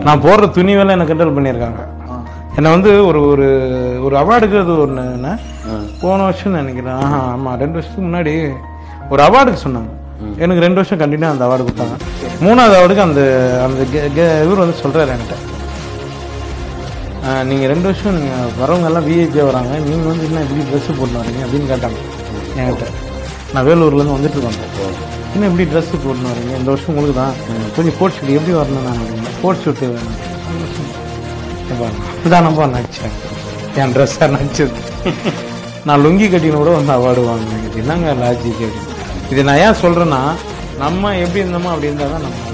நான் போடுற துணி வேலை என்ன கிண்டல் பண்ணியிருக்காங்க என்னை வந்து ஒரு ஒரு ஒரு அவார்டுக்கு அது ஒன்று போன வருஷம் நினைக்கிறேன் ஆஹா ஆமாம் ரெண்டு வருஷத்துக்கு முன்னாடி ஒரு அவார்டுக்கு சொன்னாங்க எனக்கு ரெண்டு வருஷம் கண்டினியூ அந்த அவார்டு கொடுத்தாங்க மூணாவது அவார்டுக்கு அந்த அந்த கெ- கெ- இவர் வந்து சொல்கிறாரு என்கிட்ட ஆஹ் நீங்க ரெண்டு வருஷம் நீங்க வரவங்க எல்லாம் விஐபி வராங்க நீங்க வந்து என்ன இப்படி ட்ரெஸ் போட்டு வரீங்க அப்படின்னு கேட்டாங்க என்கிட்ட நான் வேலூர்ல இருந்து வந்துட்டு இருக்கேன் என்ன இப்படி ட்ரெஸ் போட்டு வரீங்க இந்த வருஷம் உங்களுக்கு தான் கொஞ்சம் கோட் ஷூட் எப்படி வரணும் நான் அப்படின்னா கோட் ஷூட் வேணும் தானப்பா நடிச்சேன் என் ட்ரெஸ்ஸாக நடிச்சது நான் லுங்கி கட்டின கூட வந்து அவார்டு வாங்கினேன் இது என்னங்க லாஜிக் இது நான் ஏன் சொல்றேன்னா நம்ம எப்படி இருந்தோமோ அப்படி இருந்தால் தான் நம்ம